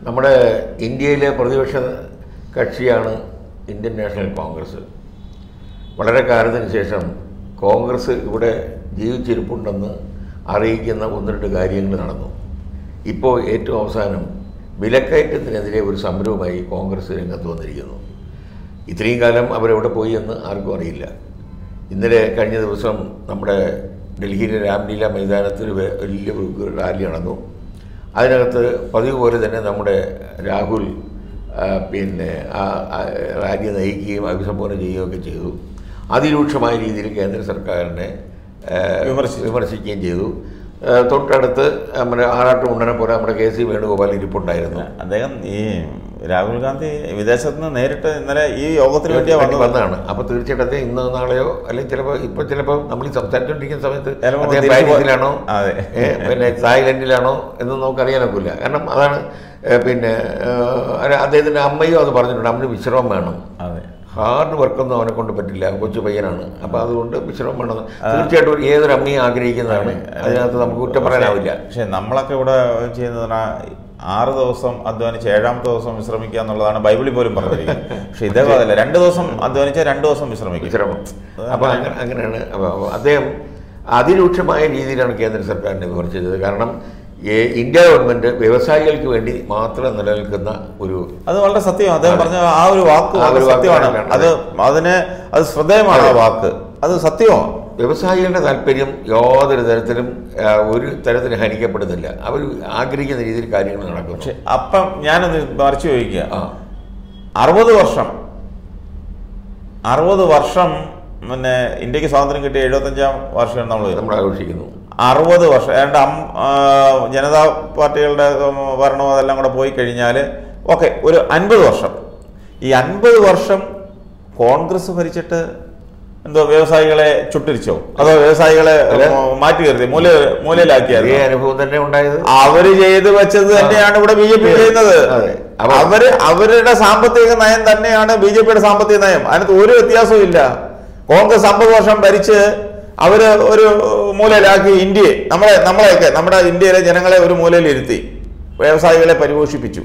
നമ്മുടെ ഇന്ത്യയിലെ പ്രതിപക്ഷ കക്ഷിയാണ് ഇന്ത്യൻ നാഷണൽ കോൺഗ്രസ് വളരെ കാലത്തിന് ശേഷം കോൺഗ്രസ് ഇവിടെ ജീവിച്ചിരിപ്പുണ്ടെന്ന് അറിയിക്കുന്ന ഒന്ന് രണ്ട് കാര്യങ്ങൾ നടന്നു ഇപ്പോൾ ഏറ്റവും അവസാനം വിലക്കയറ്റത്തിനെതിരെ ഒരു സമരവുമായി കോൺഗ്രസ് രംഗത്ത് വന്നിരിക്കുന്നു ഇത്രയും കാലം അവരെവിടെ പോയി എന്ന് ആർക്കും അറിയില്ല ഇന്നലെ കഴിഞ്ഞ ദിവസം നമ്മുടെ ഡൽഹിയിലെ രാംലീല മൈതാനത്തിൽ ഒരു വെ- വലിയ ഒരു റാലി നടന്നു അതിനകത്ത് പതിവ് പോലെ തന്നെ നമ്മുടെ രാഹുൽ ആ, പിന്നെ ആ ആ റാലി നയിക്കുകയും അഭിസംബോധന ചെയ്യുകയൊക്കെ ചെയ്തു അതിരൂക്ഷമായ രീതിയിൽ കേന്ദ്ര സർക്കാരിനെ ആ, വിമർശിച്ചു. വിമർശിക്കുകയും ചെയ്തു ആ, തൊട്ടടുത്ത് നമ്മുടെ ആറാട്ട് ഉണ്ടനെ പോലെ നമ്മുടെ കെ സി വേണുഗോപാൽ ഇരിപ്പുണ്ടായിരുന്നു അദ്ദേഹം ഈ രാഹുൽ ഗാന്ധി വിദേശത്ത് നിന്ന് നേരിട്ട് ഇന്നലെ ഈ യോഗത്തിന് വേണ്ടിയാ വേണ്ടി വന്നത് വന്നതാണ് അപ്പോൾ തീർച്ചയായിട്ടും അദ്ദേഹം ഇന്ന് നാളെയോ അല്ലെങ്കിൽ ചിലപ്പോൾ ഇപ്പോൾ ചിലപ്പോൾ നമ്മൾ ഈ സംസാരിച്ചുകൊണ്ടിരിക്കുന്ന സമയത്ത് ചിലപ്പോൾ അദ്ദേഹം തിരിച്ച് പോ- പാരീസിലാണോ അതെ. ഏ, പിന്നെ തായ്ലൻഡിലാണോ എന്ന് നമുക്ക് അറിയാനൊക്കില്ല കാരണം അതാണ് ഏ, പിന്നെ ഏ, ഒരു അദ്ദേഹത്തിൻ്റെ അമ്മയും അത് പറഞ്ഞിട്ടുണ്ട് അമ്മന് വിശ്രമം വേണം അതെ ഹാർഡ് വർക്കൊന്നും അവനെ കൊണ്ട് പറ്റില്ല കൊച്ചു പയ്യനാണ് അപ്പോൾ അതുകൊണ്ട് വിശ്രമം വേണം തീർച്ചയായിട്ടും ഒരു ഏതൊരു അമ്മയും ആഗ്രഹിക്കുന്നതാണ് അതിനകത്ത് നമുക്ക് കുറ്റം പറയാനാവില്ല പക്ഷെ നമ്മളൊക്കെ ഇവിടെ ചെയ്യുന്നത് പറഞ്ഞാൽ ആറ് ദിവസം അധ്വാനിച്ച് ഏഴാമത്തെ ദിവസം വിശ്രമിക്കുക എന്നുള്ളതാണ് ബൈബിളിൽ പോലും പറഞ്ഞിരിക്കുന്നത് പക്ഷെ ഇദ്ദേഹം അതല്ല രണ്ട് ദിവസം അധ്വാനിച്ച രണ്ട് ദിവസം വിശ്രമിക്കും വിശ്രമം അപ്പോൾ അങ്ങനെ അങ്ങനെയാണ് അപ്പോൾ അപ്പോൾ അദ്ദേഹം അതിരൂക്ഷമായ രീതിയിലാണ് കേന്ദ്ര സർക്കാരിനെ വിമർശിച്ചത് കാരണം ഈ ഇന്ത്യ ഗവൺമെൻറ് വ്യവസായികൾക്ക് വേണ്ടി മാത്രം നിലനിൽക്കുന്ന ഒരു അത് വളരെ സത്യമാണ് അദ്ദേഹം പറഞ്ഞ ആ ഒരു വാക്ക് ആ ഒരു വളരെ വാക്ക് സത്യമാണ് തന്നെയാണ്. അത് അതിന് അത് ശ്രദ്ധേയമാണ് ആ വാക്ക് അത് സത്യമാണ് വ്യവസായികളുടെ താല്പര്യം യാതൊരു തരത്തിലും ആ, ഒരു തരത്തിലും ഹനിക്കപ്പെടുന്നില്ല അവർ ആഗ്രഹിക്കുന്ന രീതിയിൽ കാര്യങ്ങൾ നടക്കുന്നു പക്ഷെ അപ്പം ഞാനൊന്ന് മറിച്ച് ചോദിക്കുക ആ അറുപത് വർഷം അറുപത് വർഷം പിന്നെ ഇന്ത്യക്ക് സ്വാതന്ത്ര്യം കിട്ടിയ എഴുപത്തഞ്ചാം വർഷം നമ്മൾ നമ്മൾ ആഘോഷിക്കുന്നു അറുപത് വർഷം ഏതാണ്ട് അം- ആ, ജനതാ പാർട്ടികളുടെ ഉം, ഭരണവും അതെല്ലാം കൂടെ പോയി കഴിഞ്ഞാൽ ഓക്കെ ഒരു അൻപത് വർഷം ഈ അൻപത് വർഷം കോൺഗ്രസ് ഭരിച്ചിട്ട് എന്തോ വ്യവസായികളെ ചുട്ടിരിച്ചോ അതോ വ്യവസായികളെ ഉം, മാറ്റി കയറി മൂല മൂലയിലാക്കിയത് അതേ അനുഭവം തന്നെ ഉണ്ടായത് അവര് ചെയ്തു വെച്ചത് തന്നെയാണ് ഇവിടെ ബി ജെ പി ചെയ്യുന്നത് അതെ. അപ്പൊ- അവര് അവരുടെ സാമ്പത്തിക നയം തന്നെയാണ് ബി ജെ പിയുടെ സാമ്പത്തിക നയം അതിനകത്ത് ഒരു വ്യത്യാസവും ഇല്ല കോൺഗ്രസ് അമ്പത് വർഷം ഭരിച്ച് അവര് ഒരു മൂലയിലാക്കി ഇന്ത്യയെ നമ്മളെ നമ്മളെയൊക്കെ നമ്മുടെ ഇന്ത്യയിലെ ജനങ്ങളെ ഒരു മൂലയിൽ ഇരുത്തി വ്യവസായികളെ പരിപോഷിപ്പിച്ചു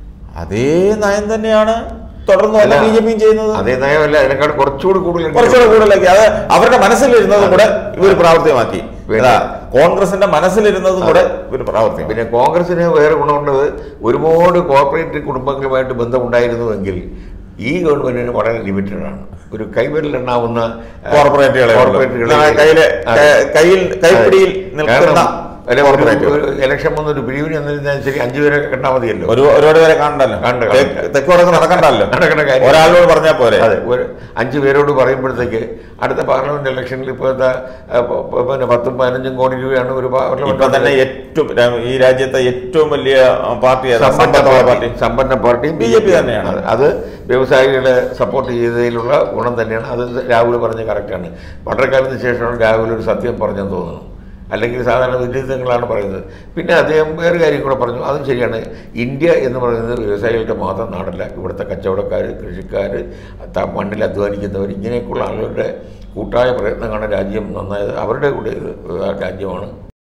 അതേ നയം തന്നെയാണ് തുടർന്ന് അല്ല, ബി ജെ പിയും ചെയ്യുന്നത് അതേ നയമല്ല അതിനേക്കാൾ കുറച്ചുകൂടി കൂടുതൽ കുറച്ചുകൂടെ കൂടുതലാക്കി അത് അവരുടെ മനസ്സിലിരുന്നതും കൂടെ ഇവർ പ്രാവർത്തികമാക്കി പിന്നെ- അതാ, കോൺഗ്രസിന്റെ മനസ്സിലിരുന്നതും കൂടെ ഇവർ പ്രാവർത്തികമാക്കി പിന്നെ കോൺഗ്രസിന് വേറെ ഗുണമുള്ളത് ഒരുപാട് കോർപ്പറേറ്റ് കുടുംബങ്ങളുമായിട്ട് ബന്ധമുണ്ടായിരുന്നുവെങ്കിൽ ഈ ഗവൺമെന്റിന് വളരെ ലിമിറ്റഡ് ആണ് ഒരു കൈവിരലെണ്ണാവുന്ന ആ, കോർപ്പറേറ്റുകളെ കോർപ്പറേറ്റുകളെ കയ്യിലെ അതെ. ക- കയ്യിൽ കൈപ്പിടിയിൽ നിൽക്കുന്ന കാരണം അല്ല, ഒരു- കോർപ്പറേറ്റുകൾ. ഒരു ഇലക്ഷൻ വന്ന് ഒരു പിരിവിന് എന്നിരുന്നാൽ ശരി അഞ്ചു പേരെ കണ്ടാൽ മതിയല്ലോ ഒരു ഒരുപാട് പേരെ കാണണ്ടല്ലോ കണ്ട് തെ- കണ്ട്. തെക്ക് വടക്ക് നടക്കണ്ടല്ലോ നടക്കണ കാര്യം. ഒരാളോട് പറഞ്ഞാൽ പോരെ അതെ ഒരു അഞ്ചു പേരോട് പറയുമ്പോഴത്തേക്ക് അടുത്ത പാർലമെന്റ് ഇലക്ഷനിൽ ഇപ്പോഴത്തെ ആ, പ- പ- പിന്നെ പത്തും പതിനഞ്ചും കോടി രൂപയാണ് ഒരു ഇപ്പൊ തന്നെ പാർലമെന്റ് ഏറ്റവും ര- ഈ രാജ്യത്തെ ഏറ്റവും വലിയ പാർട്ടി ഏതാ? സമ്പന്ന സമ്പത്തുള്ള പാർട്ടി പാർട്ടി സമ്പന്ന പാർട്ടി ബി ജെ പി തന്നെയാണ്. അത് അത് വ്യവസായികളെ സപ്പോർട്ട് ചെയ്തതിലുള്ള ഗുണം തന്നെയാണ് അത് രാഹുൽ പറഞ്ഞ കറക്റ്റാണ് വളരെ കാലത്തിന് ശേഷമാണ് രാഹുൽ ഒരു സത്യം പറഞ്ഞെന്ന് തോന്നുന്നു അല്ലെങ്കിൽ സാധാരണ വിഡിത്തങ്ങളാണ് പറയുന്നത് പിന്നെ അദ്ദേഹം വേറെ കാര്യം കൂടെ പറഞ്ഞു അതും ശരിയാണ് ഇന്ത്യ എന്ന് പറയുന്നത് വ്യവസായികളുടെ മാത്രം നാടല്ല ഇവിടുത്തെ കച്ചവടക്കാർ കൃഷിക്കാർ ത- മണ്ണിൽ അധ്വാനിക്കുന്നവർ ഇങ്ങനെയൊക്കെയുള്ള ആളുകളുടെ കൂട്ടായ പ്രയത്നമാണ് രാജ്യം നന്നായത് അവരുടെ കൂടെ ഇത് രാജ്യമാണ്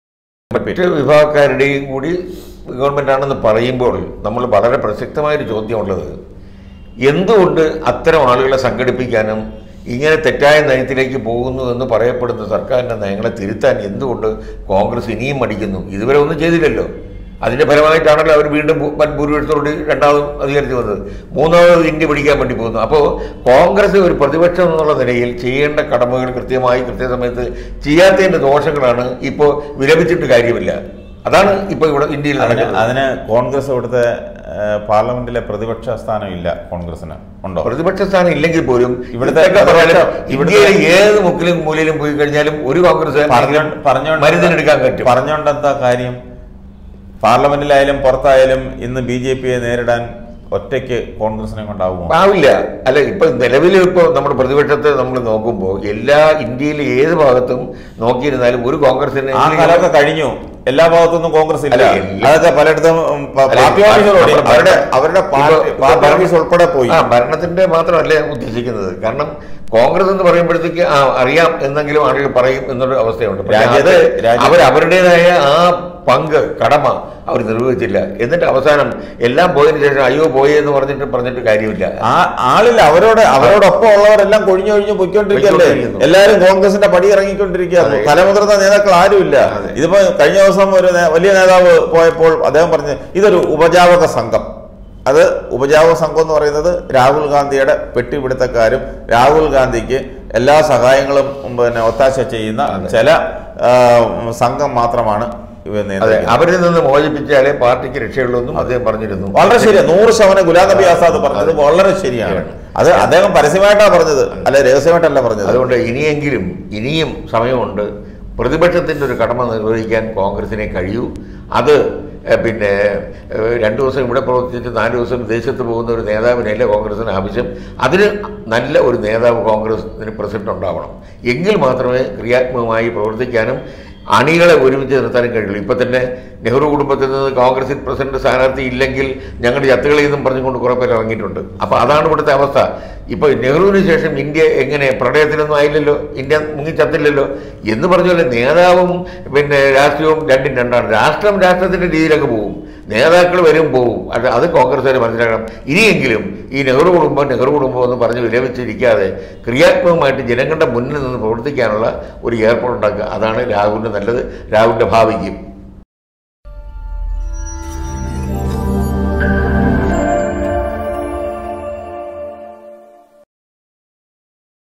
മറ്റ് വിഭാഗക്കാരുടെയും കൂടി ഗവൺമെൻറ്റാണെന്ന് പറയുമ്പോൾ നമ്മൾ വളരെ പ്രസക്തമായൊരു ചോദ്യമുള്ളത് എന്തുകൊണ്ട് അത്തരം ആളുകളെ സംഘടിപ്പിക്കാനും ഇങ്ങനെ തെറ്റായ നയത്തിലേക്ക് പോകുന്നു എന്ന് പറയപ്പെടുന്ന സർക്കാരിൻ്റെ നയങ്ങളെ തിരുത്താൻ എന്തുകൊണ്ട് കോൺഗ്രസ് ഇനിയും മടിക്കുന്നു ഇതുവരെ ഒന്നും ചെയ്തില്ലല്ലോ അതിൻ്റെ ഫലമായിട്ടാണല്ലോ അവർ വീണ്ടും ഭൂ- വൻ ഭൂരിപക്ഷത്തോട് രണ്ടാമതും അധികാരത്തിൽ വന്നത് മൂന്നാമത് ഇന്ത്യ പിടിക്കാൻ വേണ്ടി പോകുന്നു അപ്പോൾ കോൺഗ്രസ് ഒരു പ്രതിപക്ഷം എന്നുള്ള നിലയിൽ ചെയ്യേണ്ട കടമകൾ കൃത്യമായി കൃത്യസമയത്ത് ചെയ്യാത്തതിൻ്റെ ദോഷങ്ങളാണ് ഇപ്പോൾ വിലപിച്ചിട്ട് കാര്യമില്ല അതാണ് ഇപ്പോൾ ഇവിടെ ഇന്ത്യയിൽ അതിന് നടക്കുന്നത് അതിന് കോൺഗ്രസ് ഇവിടുത്തെ ഏഹ്, പാർലമെന്റിലെ പ്രതിപക്ഷ സ്ഥാനം ഇല്ല കോൺഗ്രസിന് ഉണ്ടോ പ്രതിപക്ഷ സ്ഥാനം ഇല്ലെങ്കിൽ പോലും ഇവിടുത്തെ ഇവിടുത്തെ പറഞ്ഞാലും ഇവിടുത്തെ- ഇന്ത്യയിലെ ഏത് മുക്കിലും മൂലയിലും പോയി കഴിഞ്ഞാലും ഒരു കോൺഗ്രസ് പറഞ്ഞോ- പറഞ്ഞോണ്ട് മരുന്നിനെടുക്കാൻ പറ്റും പറഞ്ഞോണ്ട് എന്താ കാര്യം പാർലമെന്റിലായാലും പുറത്തായാലും ഇന്ന് ബി ജെ പിയെ നേരിടാൻ ഒറ്റയ്ക്ക് കോൺഗ്രസിനെ കൊണ്ടാവുമോ ആവില്ല അല്ല ഇപ്പൊ നിലവിൽ ഇപ്പോൾ നമ്മുടെ പ്രതിപക്ഷത്തെ നമ്മൾ നോക്കുമ്പോൾ എല്ലാ ഇന്ത്യയിലെ ഏത് ഭാഗത്തും നോക്കിയിരുന്നാലും ഒരു കോൺഗ്രസിന് ആ കാലമൊക്കെ കഴിഞ്ഞു എല്ലാ ഭാഗത്തുനിന്നും കോൺഗ്രസ് ഇല്ല അല്ല, എല്ലാ- അതൊക്കെ പലയിടത്തും ഉം, പ- അല്ല, പാർട്ടി ഓഫീസുകളോട് നമ്മുടെ അവരുടെ ഭരണം- അവരുടെ ഇപ്പൊ- പാർട്ടി ഇപ്പൊ പാർട്ടി ഭരണം- ഓഫീസ് ഉൾപ്പെടെ പോയി ആ ഭരണത്തിന്റെ മാത്രമല്ല ഞാൻ ഉദ്ദേശിക്കുന്നത് കാരണം കോൺഗ്രസ് എന്ന് പറയുമ്പോഴത്തേക്ക് ആ അറിയാം എന്നെങ്കിലും ആളുകൾ പറയും എന്നൊരു അവസ്ഥയുണ്ട് പക്ഷേ അത് രാജ്യത്ത് രാജ്യത്ത് അവർ അവരുടേതായ ആ പങ്ക് കടമ അവർ നിർവഹിച്ചില്ല എന്നിട്ട് അവസാനം എല്ലാം പോയതിനു ശേഷം അയ്യോ പോയി എന്ന് പറഞ്ഞിട്ട് പറഞ്ഞിട്ട് കാര്യമില്ല ആ ആളില്ല അവരോട് അവരോടൊപ്പം ഉള്ളവരെല്ലാം കൊഴിഞ്ഞു കൊഴിഞ്ഞു പൊയ്ക്കൊണ്ടിരിക്കുകയല്ലേ പൊയ്ക്കൊണ്ടിരിക്കുന്നു. എല്ലാവരും കോൺഗ്രസിന്റെ പടി ഇറങ്ങിക്കൊണ്ടിരിക്കുക അതെ. തലമുതിർന്ന നേതാക്കൾ ആരുമില്ല അതെ. ഇതിപ്പോ കഴിഞ്ഞ ദിവസം ഒരു നേ- വലിയ നേതാവ് പോയപ്പോൾ അദ്ദേഹം പറഞ്ഞു ഇതൊരു ഉപജാപക സംഘം അത് ഉപജാപക സംഘം എന്ന് പറയുന്നത് രാഹുൽ ഗാന്ധിയുടെ പെട്ടിപിടുത്തക്കാരും രാഹുൽ ഗാന്ധിക്ക് എല്ലാ സഹായങ്ങളും ഉം, പിന്നെ ഒത്താശ ചെയ്യുന്ന അതെ. ചില ആ, സംഘം മാത്രമാണ് ഇവ അതെ നിയന്ത്രിക്കുന്നത്. അവരിൽ നിന്ന് മോചിപ്പിച്ചാലേ പാർട്ടിക്ക് രക്ഷയുള്ളൂ എന്നും അദ്ദേഹം പറഞ്ഞിരുന്നു വളരെ ശരിയാണ് നൂറ് ശതമാനം ഗുലാം നബി ആസാദ് പറഞ്ഞത് വളരെ ശരിയാണ് അത് അദ്ദേഹം പരസ്യമായിട്ടാണ് പറഞ്ഞത് അല്ല രഹസ്യമായിട്ടല്ല പറഞ്ഞത് അതുകൊണ്ട് ഇനിയെങ്കിലും ഇനിയും സമയമുണ്ട് പ്രതിപക്ഷത്തിൻ്റെ ഒരു കടമ നിർവഹിക്കാൻ കോൺഗ്രസിനെ കഴിയൂ അത് എഹ്, പിന്നെ എഹ്, രണ്ടു ദിവസം ഇവിടെ പ്രവർത്തിച്ച് നാല് ദിവസം വിദേശത്ത് പോകുന്ന ഒരു നേതാവിനല്ല കോൺഗ്രസിന് ആവശ്യം അതിന് നല്ല ഒരു നേതാവ് കോൺഗ്രസിന് പ്രസിഡന്റ് ഉണ്ടാവണം എങ്കിൽ മാത്രമേ ക്രിയാത്മകമായി പ്രവർത്തിക്കാനും അണികളെ ഒരുമിച്ച് നിർത്താനും കഴിയുള്ളൂ ഇപ്പം തന്നെ നെഹ്റു കുടുംബത്തിൽ നിന്ന് കോൺഗ്രസിൽ പ്രസിഡന്റ് സ്ഥാനാർത്ഥി ഇല്ലെങ്കിൽ ഞങ്ങളുടെ ചത്തുകളിൽ നിന്നും പറഞ്ഞുകൊണ്ട് കുറേ പേര് ഇറങ്ങിയിട്ടുണ്ട് അപ്പോൾ അതാണ് ഇവിടുത്തെ അവസ്ഥ ഇപ്പോൾ നെഹ്റുവിന് ശേഷം ഇന്ത്യ എങ്ങനെ പ്രളയത്തിനൊന്നും ആയില്ലല്ലോ ഇന്ത്യ മുങ്ങിച്ചത്തില്ലല്ലോ എന്ന് പറഞ്ഞ പോലെ നേതാവും പിന്നെ രാഷ്ട്രീയവും രണ്ടും രണ്ടാണ് രാഷ്ട്രം രാഷ്ട്രത്തിൻ്റെ രീതിയിലൊക്കെ പോകും നേതാക്കൾ വരും പോവും അത് അത് കോൺഗ്രസ്സുകാർ മനസ്സിലാക്കണം ഇനിയെങ്കിലും ഈ നെഹ്റു കുടുംബം നെഹ്റു കുടുംബം എന്ന് പറഞ്ഞ് വിലപിച്ചിരിക്കാതെ ക്രിയാത്മകമായിട്ട് ജനങ്ങളുടെ മുന്നിൽ നിന്ന് പ്രവർത്തിക്കാനുള്ള ഒരു ഏർപ്പാടുണ്ടാക്കുക അതാണ് രാഹുലിന് നല്ലത് രാഹുലിൻ്റെ ഭാവിക്കും